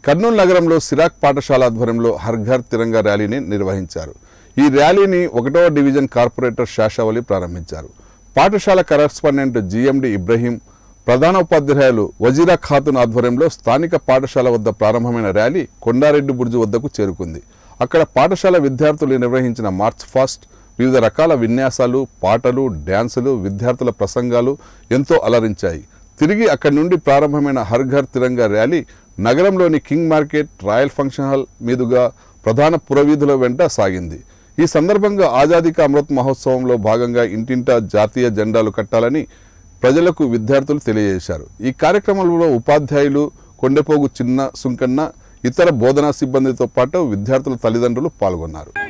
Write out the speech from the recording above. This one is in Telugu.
కర్నూలు నగరంలో సిరాక్ పాఠశాల ఆధ్వర్యంలో హర్ ఘర్ తిరంగా ర్యాలీని నిర్వహించారు ఈ ర్యాలీని ఒకటవ డివిజన్ కార్పొరేటర్ శాషావలి ప్రారంభించారు పాఠశాల కరస్పాండెంట్ జిఎండి ఇబ్రహీం ప్రధాన ఉపాధ్యాయులు వజీరా ఖాతున్ ఆధ్వర్యంలో స్థానిక పాఠశాల వద్ద ప్రారంభమైన ర్యాలీ కొండారెడ్డి బుర్జు వద్దకు చేరుకుంది అక్కడ పాఠశాల విద్యార్థులు నిర్వహించిన మార్చ్ ఫాస్ట్ వివిధ రకాల విన్యాసాలు పాటలు డ్యాన్సులు విద్యార్థుల ప్రసంగాలు ఎంతో అలరించాయి తిరిగి అక్కడి నుండి ప్రారంభమైన హర్ ఘర్ తిరంగా ర్యాలీ నగరంలోని king market royal function hall మీదుగా ప్రధాన పురవీధుల వెంట సాగింది ఈ సందర్భంగా ఆజాదీ కా అమృత్ మహోత్సవంలో భాగంగా ఇంటింటా జాతీయ జెండాలు కట్టాలని ప్రజలకు విద్యార్థులు తెలియజేశారు ఈ కార్యక్రమంలో ఉపాధ్యాయులు కొండెపోగు చిన్న సుంకన్న ఇతర బోధనా సిబ్బందితో పాటు విద్యార్థుల తల్లిదండ్రులు పాల్గొన్నారు